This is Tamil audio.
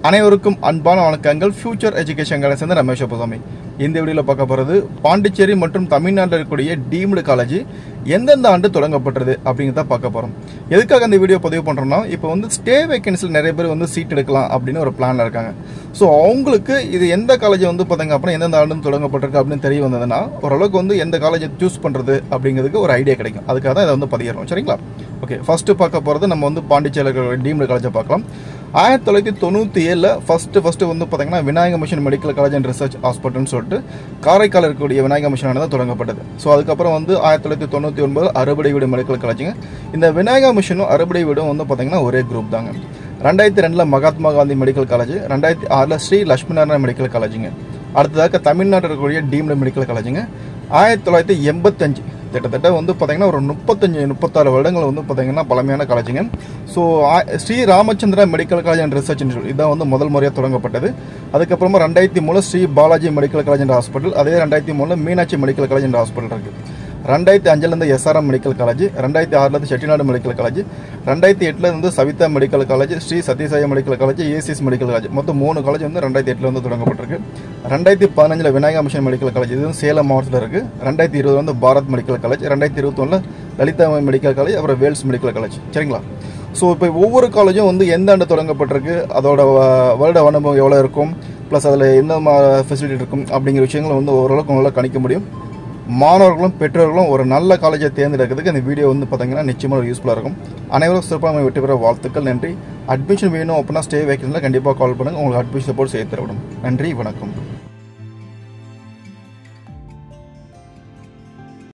அனைவருக்கும் அன்பான வணக்கங்கள் ஃபியூச்சர் எஜுகேஷன் காலேஜ் சேர்ந்த ரமேஷ் அப்பசாமி இந்த வீடியோவில் பார்க்க போகிறது பாண்டிச்சேரி மற்றும் தமிழ்நாட்டில் இருக்கக்கூடிய டீம்டு காலேஜ் எந்தெந்த ஆண்டு தொடங்கப்பட்டது அப்படிங்கிறத பார்க்க போகிறோம் எதுக்காக இந்த வீடியோ பதிவு பண்ணுறோம்னா இப்போ வந்து ஸ்டே வேகன்சியில் நிறைய பேர் வந்து சீட் எடுக்கலாம் அப்படின்னு ஒரு பிளானில் இருக்காங்க ஸோ அவங்களுக்கு இது எந்த காலேஜ் வந்து பார்த்தீங்க அப்படின்னா எந்தெந்த ஆண்டு தொடங்கப்பட்டிருக்கு அப்படின்னு தெரிய வந்ததுன்னா ஓரளவுக்கு வந்து எந்த காலேஜை சூஸ் பண்ணுறது அப்படிங்கிறதுக்கு ஒரு ஐடியா கிடைக்கும் அதுக்காக தான் இதை வந்து பதிகிறோம் சரிங்களா ஓகே ஃபஸ்ட்டு பார்க்க போகிறது நம்ம வந்து பாண்டிச்சேரியில் டீம்டு காலேஜை பார்க்கலாம் ஆயிரத்தி தொள்ளாயிரத்தி தொண்ணூற்றி ஏழில் ஃபஸ்ட்டு ஃபஸ்ட்டு வந்து பார்த்தீங்கன்னா Vinayaka mission medical college and research ஹாஸ்பிட்டல்னு சொல்லிட்டு காரைக்கால் இருக்கக்கூடிய விநாயக மிஷன் தான் தொடங்கப்பட்டது ஸோ அதுக்கப்புறம் வந்து ஆயிரத்தி தொள்ளாயிரத்தி தொண்ணூற்றி ஒன்பது அறுபடை வீடு மெடிக்கல் காலேஜுங்க இந்த விநாயகா மிஷனும் அறுபடை வீடும் வந்து பார்த்தீங்கன்னா ஒரே குரூப் தாங்க ரெண்டாயிரத்தி ரெண்டில் மகாத்மா காந்தி மெடிக்கல் காலேஜ் ரெண்டாயிரத்தி ஆறில் ஸ்ரீ லட்சுமி நாராயண மெடிக்கல் காலேஜுங்க அடுத்ததாக தமிழ்நாட்டில் இருக்கக்கூடிய டீம்டு மெடிக்கல் காலேஜுங்க ஆயிரத்தி தொள்ளாயிரத்தி எண்பத்தஞ்சு கிட்டத்தட்ட வந்து பார்த்தீங்கன்னா ஒரு முப்பத்தஞ்சு முப்பத்தாறு வருடங்கள் வந்து பார்த்தீங்கன்னா பழமையான காலேஜுங்க so Sri Ramachandra medical college and research institute இதான் வந்து முதல் முறையாக தொடங்கப்பட்டது அதுக்கப்புறமா ரெண்டாயிரத்தி மூணு Sri Balaji medical college and hospital அதே ரெண்டாயிரத்தி மூணு Meenakshi medical college and hospital இருக்குது ரெண்டாயிரத்தி அஞ்சுலேருந்து எஸ்ஆர்எம் மெடிக்கல் காலேஜ் ரெண்டாயிரத்தி ஆறுலேருந்து செட்டிநாடு மெடிக்கல் காலேஜ் ரெண்டாயிரத்தி எட்டில் இருந்து Saveetha medical college Sri Sathya Sai medical college ACS medical college மொத்தம் மூணு காலேஜ் வந்து ரெண்டாயிரத்தி எட்டில் வந்து தொடங்கப்பட்டிருக்கு ரெண்டாயிரத்தி பதினஞ்சில் விநாயகா மிஷன் மெடிக்கல் காலேஜ் இது வந்து சேலம் மாவட்டத்தில் இருக்குது ரெண்டாயிரத்தி இருபது வந்து பாரத் மெடிக்கல் காலேஜ் ரெண்டாயிரத்தி இருபத்தொன்னில் லலிதா மெடிக்கல் காலேஜ் அப்புறம் வேல்ஸ் மெடிக்கல் காலேஜ் சரிங்களா ஸோ இப்போ ஒவ்வொரு காலேஜும் வந்து எந்த ஆண்டு தொடங்கப்பட்டிருக்கு அதோட வ- வருட அனுபவம் எவ்வளோ இருக்கும் ப்ளஸ் அதில் எந்த ஃபெசிலிட்டி இருக்கும் அப்படிங்கிற விஷயங்களை வந்து ஓரளவுக்கு உங்களால் கணிக்க முடியும் மாணவர்களும் பெற்றோர்களும் ஒரு நல்ல காலேஜை தேர்ந்தெடுக்கிறதுக்கு இந்த வீடியோ வந்து பார்த்தீங்கன்னா நிச்சயமாக ஒரு யூஸ்ஃபுல்லாக இருக்கும் அனைவரும் சிறப்பாக வெற்றி பெற வாழ்த்துக்கள் நன்றி அட்மிஷன் வேணும் அப்படின்னா ஸ்டே வேக்கன்ஸில் கண்டிப்பாக கால் பண்ணுங்கள் உங்களுக்கு அட்மிஷன் சப்போர்ட் செய்து தரப்படும் நன்றி வணக்கம்